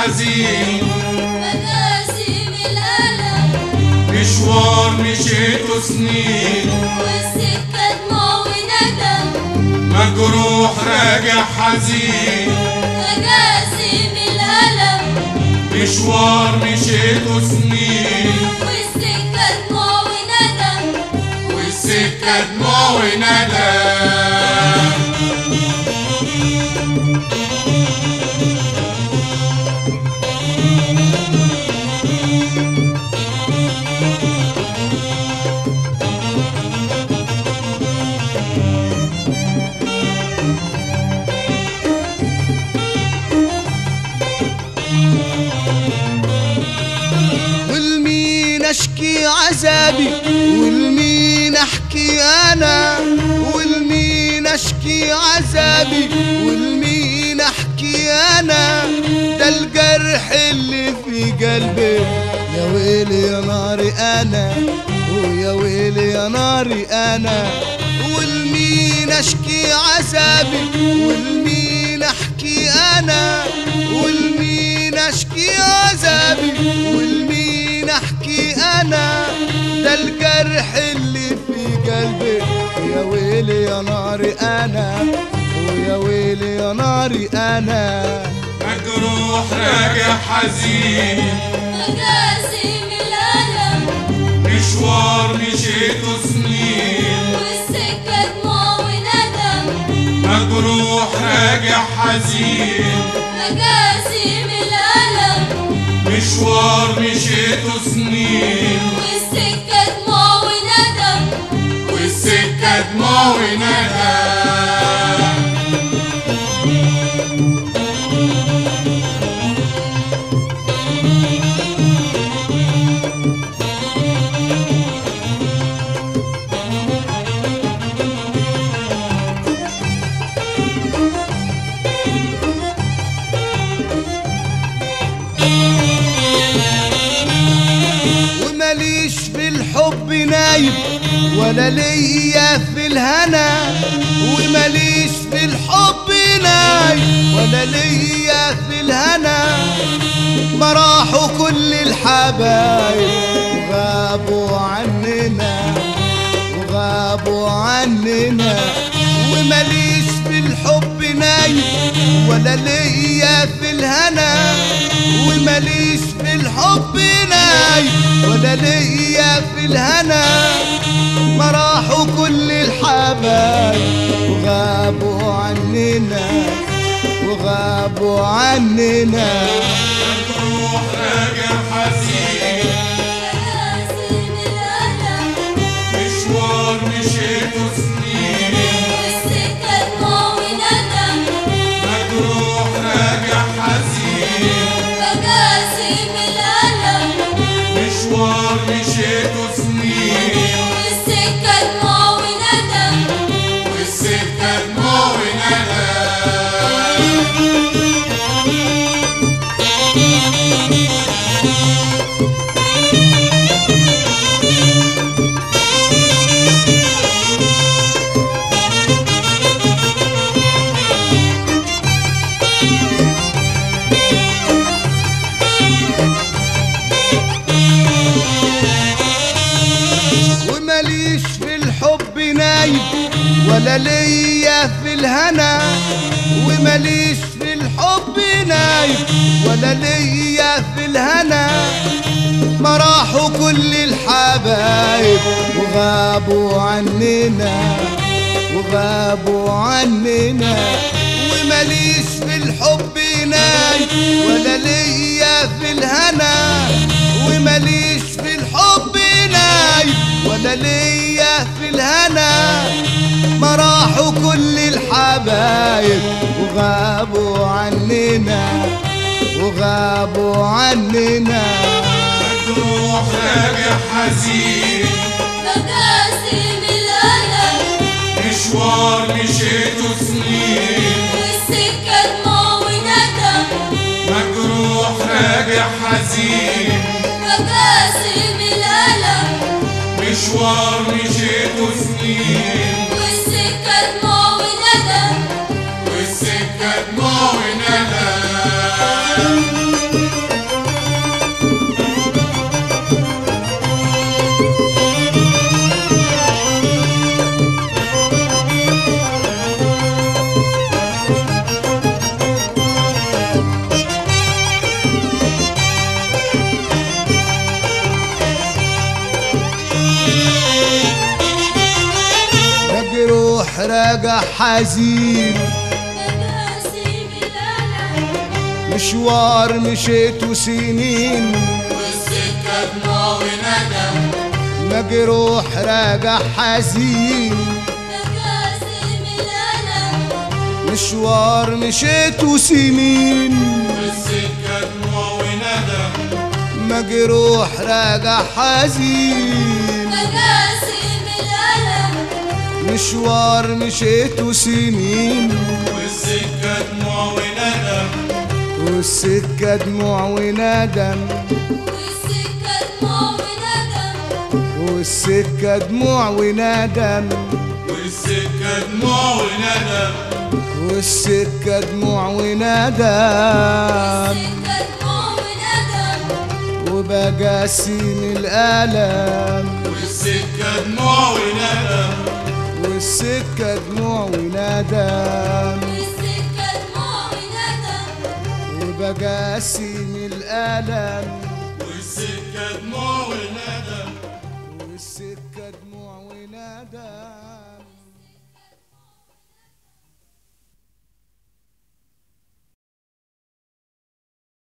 حزين مجاسم الألم مشوار مشيته سنين والسكة دموع وندم مجروح راجع حزين مجاسم الألم مشوار مشيته سنين والسكة دموع وندم والسكة دموع وندم والمين اشكي عذابي والمين احكي انا والمين اشكي عذابي والمين احكي انا ده الجرح اللي في قلبي يا ويلي يا ناري انا ويا ويلي يا ناري انا والمين اشكي عذابي والمين احكي انا والمين اشكي عذابي والمين احكي انا ده الجرح اللي في قلبي يا ويلي يا ناري انا ويا ويلي يا ناري انا مجروح راجع حزين مجاسم الألم مشوار مشيته سنين والسكة دموع وندم مجروح راجع حزين مجاسم الألم مشوار مشيته سنين والسكة دموع وندم والسكة دموع وندم ومليش في الحب نايم ولا ليا في الهنا ومليش في الحب نايم ولا ليا في الهنا ما راحوا كل الحبايب وغابوا عننا وغابوا عننا ومليش في الحب نايم ولا ليا في الهنا ومليش في الحب نايم ولا ليا في الهنا ما راحوا كل الحبايب وغابوا عننا وغابوا عننا مجروح راجع حزين مجاسم الألم مشوار مشيته سنين والسكة دموع وندم مجروح راجع حزين مجاسم الألم مشوار مشيته سنين والسكة دموع وندم والسكة دموع وندم ومليش في الحب نايم ولا ليا في الهنا ومليش في الحب نايم ولا ليا في الهنا ما راحوا كل الحبايب وغابوا عننا وغابوا عننا ومليش في الحب نايم ولا ليا في الهنا ومليش في الحب نايم ولا ليا في الهنا ما راحوا كل الحبايب وغابوا عننا وغابوا عننا مجروح راجع حزين مجاسم الألم مشوار مشيته سنين والسكة دموع وندم مجروح راجع حزين مجاسم الألم مشوار مشيته سنين والسكة دموع وندم والسكة دموع وندم راجع حزين مجاسم الألم مشوار مشيته سنين والسكة دموع وندم مجروح راجع حزين مجاسم الألم مشوار مشيته سنين والسكة دموع وندم مجروح راجع حزين مجاسم الألم مشوار مشيته سنين والسكة دموع وندم والسكة دموع وندم والسكة دموع وندم والسكة دموع وندم والسكة دموع وندم والسكة دموع وندم والسكة دموع وندم وبجاسم الألم والسكة دموع وندم والسكة دموع وندم والسكة دموع وندم وبجاسم الألم والسكة دموع وندم